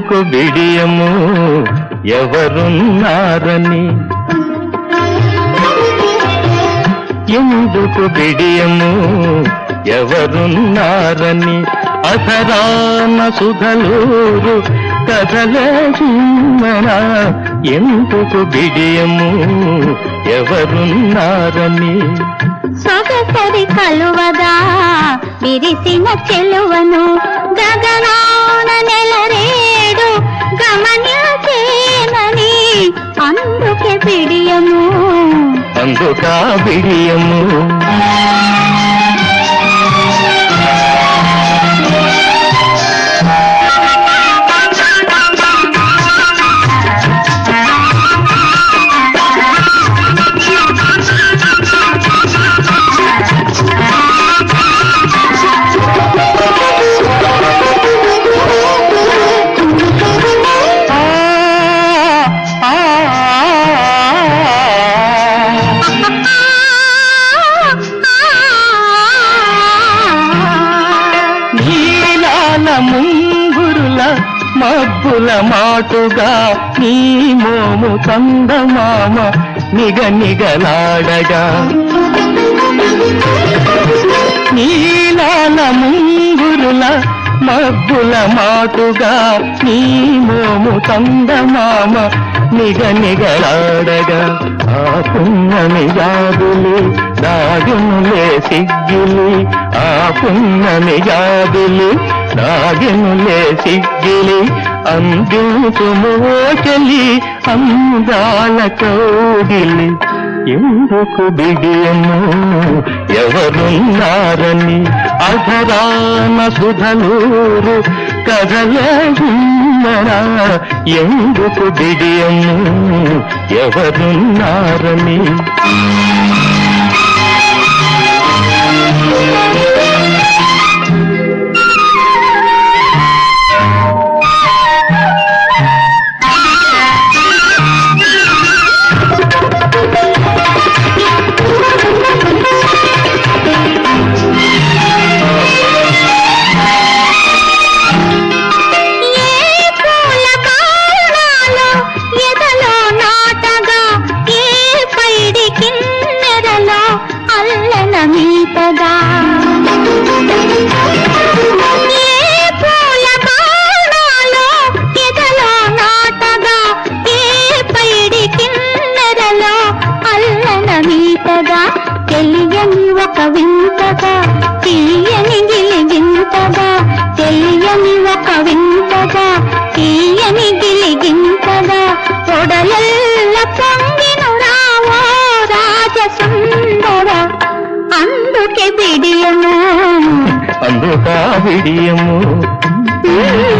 ఎందుకు బిడియము ఎవరున్నారని ఎందుకు బిడియము ఎవరున్నారని అధరాన సుధలూరు కథలే చిమ్మనా ఎందుకు బిడియము ఎవరున్నారని సొగసరి కలువగా విరిసిన చెలువను గగనాన నెలరేడు గమనించేనని అందుకే పిడియము అందుకా బిడియము ఆ, ఆ, నీలాల ముంగురుల మబ్బుల మాటుగా నీ మోము చందమామ నిగ నిగలాడగా నీలాల ముంగురుల మబ్బుల మాటుగా నీ మోము చందమామ నిగ నిగలాడగా ఆ పున్నమి జాబులి దాగునులే సిగ్గిలి ఆ పున్నమి జాబులి దాగునులే సిగ్గిలి అందించుము చెలి అందాల కౌగిలి ఎందుకు బిడియము ఎవరున్నారని అధరాన సుధలూరు కదలరా ఎందుకు బిడియము ఎవరున్నారని ఏ పూల కారణాలు ఎదలో నాటగా ఏ పైడి కిన్నెరలో అల్లన మీతగా ఏ పూల కారణాలు ఎదలో నాటగా ఏ పైడి కిన్నెరలో అల్లన మీతగా తెలియని ఒక వింతగా తీయని గిలి వింతగా తెలియని ఒక వింతగా తీయని గిలి గింతగా ఒడలెల్ల పొంగిను రావో రాజసుందర అందుకే బిడియము అందుకా బిడియము